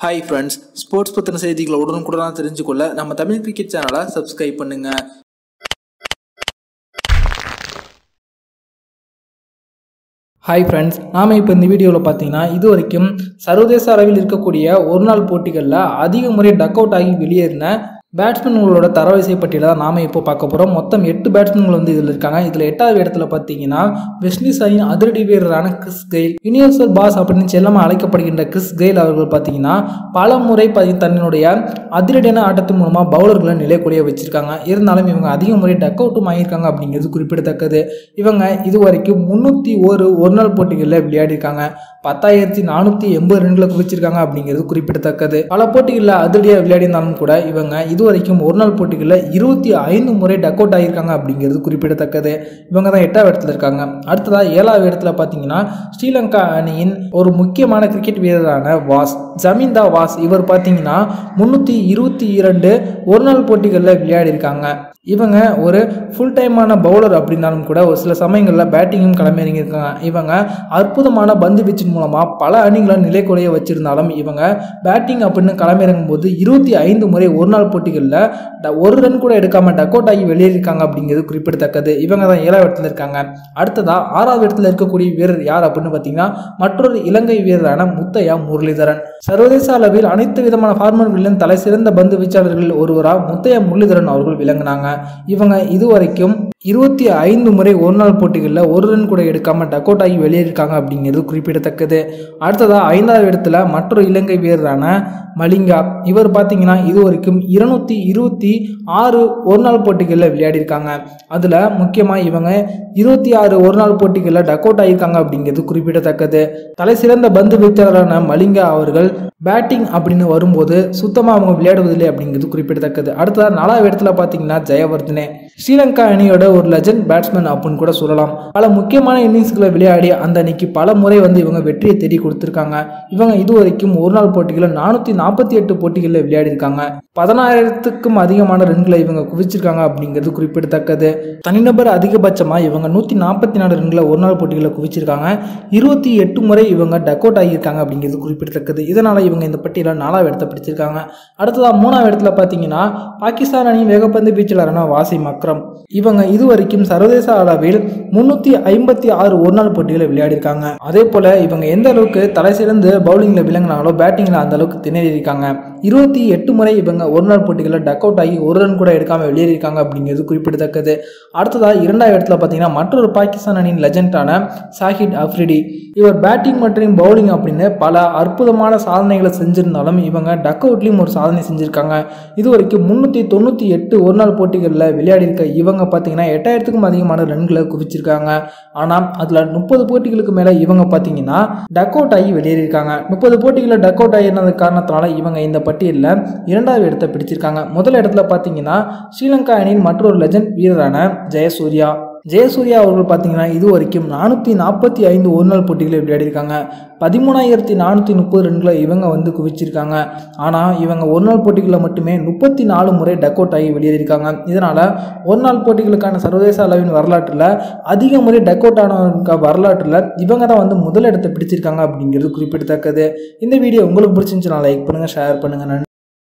hi friends sports பற்றின செய்திகளை உடனுக்குடனாக தெரிஞ்சுக்கொள்ள நம்ம தமிழ் கிரிக்கெட் சேனலை சப்ஸ்கிரைப் பண்ணுங்க ஹாய் ஃப்ரெண்ட்ஸ் நாம் இப்போ இந்த வீடியோவில் பார்த்தீங்கன்னா இது வரைக்கும் சர்வதேச அளவில் இருக்கக்கூடிய ஒரு நாள் போட்டிகளில் அதிக முறை டக் அவுட் ஆகி வெளியேறின பேட்ஸ்மேன்களோட தரவரிசை பட்டியலை தான் நாம இப்போ பார்க்க போகிறோம் மொத்தம் எட்டு பேட்ஸ்மேன்கள் வந்து இதில் இருக்காங்க இதில் எட்டாவது இடத்துல பார்த்தீங்கன்னா வெஸ்ட் இண்டீஸ் அணியின் அதிரடி வீரரான கிறிஸ் கெயில் யூனிவர்சல் பாஸ் அப்படின்னு செல்லமாக அழைக்கப்படுகின்ற கிறிஸ் கெயில் அவர்கள் பார்த்தீங்கன்னா பல முறை பதி- தன்னுடைய அதிரடியான ஆட்டத்தின் மூலமாக பவுலர்களை நிலைக்குறைய வச்சிருக்காங்க இருந்தாலும் இவங்க அதிக முறை டக் அவுட்டும் ஆகியிருக்காங்க அப்படிங்கிறது குறிப்பிடத்தக்கது இவங்க இதுவரைக்கும் முந்நூற்றி ஒரு ஒரு நாள் போட்டிகளில் விளையாடிருக்காங்க பத்தாயிரத்தி நானூற்றி எண்பது ரன்களை குவிச்சிருக்காங்க அப்படிங்கிறது குறிப்பிடத்தக்கது பல போட்டிகளில் அதிரடியாக விளையாடினாலும் கூட இவங்க இதுவரைக்கும் ஒரு நாள் போட்டிகளில் இருபத்தி ஐந்து முறை டக் அவுட் ஆகியிருக்காங்க அப்படிங்கிறது குறிப்பிடத்தக்கது இவங்க தான் எட்டாவது இடத்துல இருக்காங்க அடுத்ததாக ஏழாவது இடத்துல பார்த்தீங்கன்னா ஸ்ரீலங்கா அணியின் ஒரு முக்கியமான கிரிக்கெட் வீரரான வாஸ் ஜமீந்தா வாஸ் இவர் பார்த்தீங்கன்னா முந்நூற்றி இருபத்தி இரண்டு ஒரு நாள் போட்டிகளில் விளையாடியிருக்காங்க இவங்க ஒரு ஃபுல் டைமான பவுலர் அப்படின்னாலும் கூட ஒரு சில சமயங்களில் பேட்டிங்கும் களமிறங்கியிருக்காங்க இவங்க அற்புதமான பந்து வீச்சின் மூலமாக பல அணிகளை நிலைக்குறைய வச்சிருந்தாலும் இவங்க பேட்டிங் அப்படின்னு களமிறங்கும் போது இருபத்தி ஐந்து முறை ஒரு நாள் போட்டிகளில் ட- ஒரு ரன் கூட எடுக்காமல் டக் அவுட் ஆகி வெளியேறிருக்காங்க அப்படிங்கிறது குறிப்பிடத்தக்கது இவங்க தான் ஏழாவது இடத்துல இருக்காங்க அடுத்ததா ஆறாவது இடத்துல இருக்கக்கூடிய வீரர் யார் அப்படின்னு பார்த்தீங்கன்னா மற்றொரு இலங்கை வீரரான முத்தையா முரளிதரன் சர்வதேச அளவில் அனைத்து விதமான ஃபார்மர்களிலும் தலை சிறந்த பந்து வீச்சாளர்களில் ஒருவராக முத்தையா முரளிதரன் அவர்கள் விளங்கினாங்க இவங்க இதுவரைக்கும் இருபத்தி ஐந்து முறை ஒரு நாள் போட்டிகளில் ஒரு ரன் கூட எடுக்காம டக் அவுட் ஆகி வெளியேறிருக்காங்க அப்படிங்கிறது குறிப்பிடத்தக்கது அடுத்ததா ஐந்தாவது இடத்துல மற்றொரு இலங்கை வீரரான மலிங்கா இவர் பார்த்தீங்கன்னா இதுவரைக்கும் இருநூத்தி இருபத்தி ஆறு ஒரு நாள் போட்டிகளில் விளையாடியிருக்காங்க அதில் முக்கியமாக இவங்க இருபத்தி ஆறு ஒரு நாள் போட்டிகளில் டக் அவுட் ஆகியிருக்காங்க அப்படிங்கிறது குறிப்பிடத்தக்கது தலை சிறந்த பந்து வீச்சாளரான மலிங்கா அவர்கள் பேட்டிங் அப்படின்னு வரும்போது சுத்தமாக அவங்க விளையாடுவதில்லை அப்படிங்கிறது குறிப்பிடத்தக்கது அடுத்ததாக நாலாவது இடத்துல பார்த்தீங்கன்னா ஜெயவர்தனே ஸ்ரீலங்கா அணியோட ஒரு லெஜண்ட் பேட்ஸ்மேன் அப்படின்னு கூட சொல்லலாம் பல முக்கியமான இன்னிங்ஸ்களை விளையாடி அந்த அணிக்கு பல முறை வந்து இவங்க வெற்றியை தேடி கொடுத்துருக்காங்க இவங்க இதுவரைக்கும் ஒரு நாள் போட்டிகளில் நானூற்றி நாற்பத்தி எட்டு போட்டிகளில் விளையாடிருக்காங்க பதினாயிரத்துக்கும் அதிகமான ரன்களை இவங்க குவிச்சிருக்காங்க அப்படிங்கிறது குறிப்பிடத்தக்கது தனிநபர் அதிகபட்சமாக இவங்க நூற்றி நாற்பத்தி நாலு ரன்களை ஒரு நாள் போட்டிகளில் குவிச்சிருக்காங்க இருபத்தி எட்டு முறை இவங்க டக் அவுட் ஆகியிருக்காங்க அப்படிங்கிறது குறிப்பிடத்தக்கது இதனால் இவங்க இந்த பட்டியலில் நாலாவது இடத்தை பிடிச்சிருக்காங்க அடுத்ததாக மூணாவது இடத்துல பார்த்தீங்கன்னா பாகிஸ்தான் அணியின் வேகப்பந்து வீச்சாளரான வாசிம் அக்ரம் இவங்க இதுவரைக்கும் சர்வதேச அளவில் முன்னூற்றி ஐம்பத்தி ஆறு ஒரு நாள் போட்டிகளை விளையாடிருக்காங்க அதே போல் இவங்க எந்த அளவுக்கு தலை சிறந்து பவுலிங்கில் விளங்கினாங்களோ பேட்டிங்கில் அந்த அளவுக்கு திணறி இருக்காங்க இருபத்தி எட்டு முறை இவங்க ஒரு நாள் போட்டிகளில் டக் அவுட் ஆகி ஒரு ரன் கூட எடுக்காமல் வெளியேறியிருக்காங்க அப்படிங்கிறது குறிப்பிடத்தக்கது அடுத்ததாக இரண்டாவது இடத்துல பார்த்தீங்கன்னா மற்றொரு பாகிஸ்தான் அணியின் லெஜண்டான சாஹித் அஃப்ரிடி இவர் பேட்டிங் மற்றும் பவுலிங் அப்படின்னு பல அற்புதமான சாதனைகளை செஞ்சிருந்தாலும் இவங்க டக் அவுட்லேயும் ஒரு சாதனை செஞ்சுருக்காங்க இது வரைக்கும் முந்நூற்றி தொண்ணூற்றி எட்டு ஒரு நாள் போட்டிகளில் விளையாடியிருக்க இவங்க பார்த்தீங்கன்னா எட்டாயிரத்துக்கும் அதிகமான ரன்களை குவிச்சிருக்காங்க ஆனால் அதில் முப்பது போட்டிகளுக்கு மேலே இவங்க பார்த்தீங்கன்னா டக் அவுட் ஆகி வெளியேறியிருக்காங்க முப்பது போட்டிகளில் டக் அவுட் ஆகியிருந்த காரணத்தினால இவங்க இந்த பட்டியலில் இரண்டாவது இடத்தை பிடிச்சிருக்காங்க முதல் இடத்துல பார்த்தீங்கன்னா ஸ்ரீலங்கா அணியின் மற்றொரு லெஜண்ட் வீரரான ஜெயசூர்யா ஜெயசூர்யா அவர்கள் பார்த்தீங்கன்னா இது வரைக்கும் நானூற்றி நாற்பத்தி ஐந்து ஒரு நாள் போட்டிகளை விளையாடிருக்காங்க பதிமூணாயிரத்தி நானூற்றி முப்பது ரன்களை இவங்க வந்து குவிச்சிருக்காங்க ஆனால் இவங்க ஒரு நாள் போட்டிகளில் மட்டுமே முப்பத்தி நாலு முறை டக் அவுட் ஆகி வெளியேறியிருக்காங்க இதனால் ஒரு நாள் போட்டிகளுக்கான சர்வதேச அளவின் வரலாற்றில் அதிக முறை டக் அவுட் ஆன வரலாற்றில் இவங்க தான் வந்து முதல் இடத்தை பிடிச்சிருக்காங்க அப்படிங்கிறது குறிப்பிடத்தக்கது இந்த வீடியோ உங்களுக்கு பிடிச்சிருந்துச்சுன்னா லைக் பண்ணுங்கள் ஷேர் பண்ணுங்கள் நன்றி